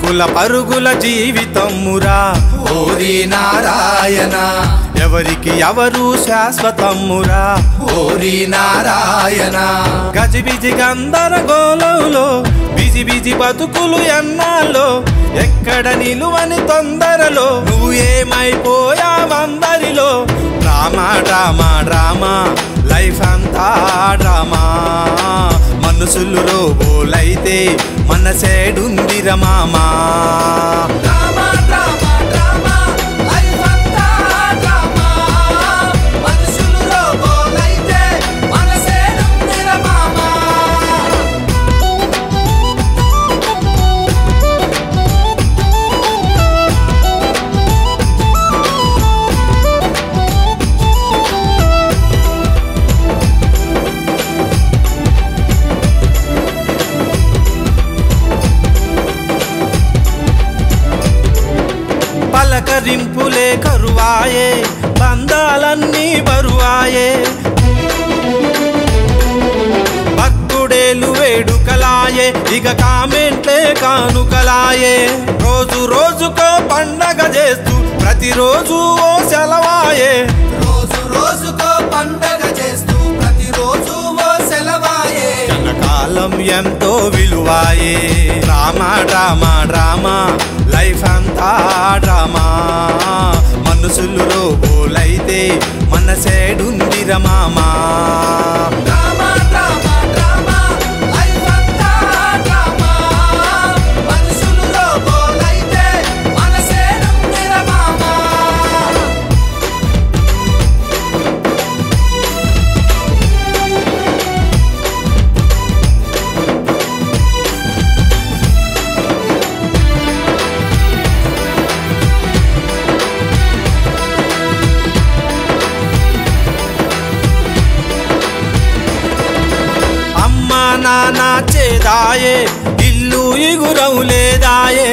ఉరుకుల పరుగుల జీవితమ్మురా ఓరి నారాయణ ఎవరికి ఎవరు శాశ్వతమ్మురా ఓరి నారాయణ గజిబిజి గందరగోళంలో బిజి బిజి బతుకులు ఎన్నాళ్ళు ఎక్కడ నిలువని తొందరలో నువ్వు ఏమైపోయావందరిలో డ్రామా డ్రామా డ్రామా లైఫ్ అంతా డ్రామా మనసులు రోబోలైతే మనసేడుందిర మామా డ్రామా డ్రామా డ్రామా లైఫ్ అంతా డ్రామా మనుషులు రోబోలైతే మనసేడుందిర మామా పలకరింపులే కరువాయే బంధాలన్నీ బరువాయే భక్తుడేలు వేడుకలాయే ఇక కామెంట్లే కానుకలాయే రోజు రోజుకో పండగ చేస్తూ ప్రతిరోజు ఓ సెలవాయే రోజు రోజుకో పండగ చేస్తూ ప్రతిరోజు ఓ సెలవాయే కాలం ఎంతో విలువాయే డ్రామా డ్రామా డ్రామా లైఫ్ అంతా డ్రామా మనసులు రోబోలైతే మనసేడుందిర మామా డ్రామా డ్రామా డ్రామా లైఫ్ అంతా డ్రామా మనుషులు రోబోలైతే మనసేడుందిర మామా అమ్మ నాన్న చేదాయే ఇల్లు ఇగురవు లేదాయే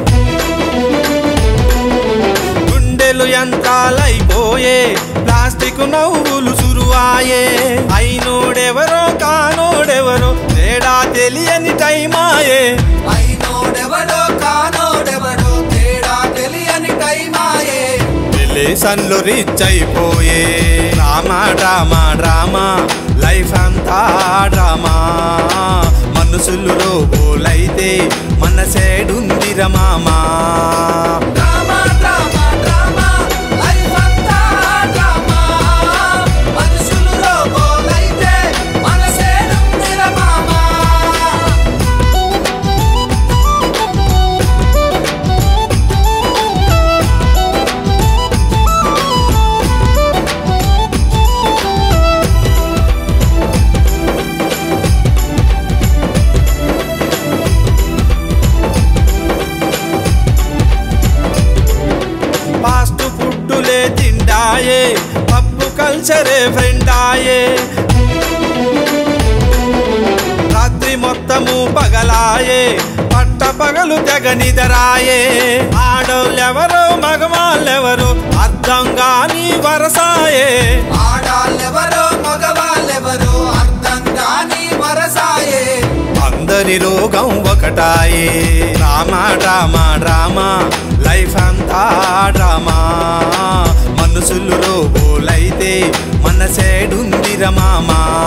గుండెలు యంత్రాలైపోయే ప్లాస్టిక్ నవ్వులు సురువాయే అయినోడెవరో కానోడెవరో తేడా తెలియని టైమాయే అయినోడెవడో కానోడెవడో తేడా తెలియని టైమాయే రిలేషన్లు రిచ్ అయిపోయే డ్రామా డ్రామా డ్రామా లైఫ్ అంతా డ్రామా మనసులు రోబోలైతే మనసేడుందిర మామా డ్రామా డ్రామా డ్రామా లైఫ్ అంతా డ్రామా మనుషులు రోబోలైతే మనసేడుందిర మామా ఫాస్ట్ ఫుడ్డులే తిండాయే పప్పు కల్చరే ఫ్రెండాయే రాత్రి మొత్తము పగలాయే పట్ట పగలు తెగ నిదరాయే ఆడోళ్ళెవరో మగవాళ్ళెవరో అర్థం కాని వరసాయే ఆడాళ్ళెవరో మగవాళ్ళెవరో అర్థం కాని వరసాయే అందరి రోగం ఒకటాయే డ్రామా డ్రామా డ్రామా లైఫ్ అంతా డ్రామా మనసులు రోబోలైతే మనసేడుందిర మామా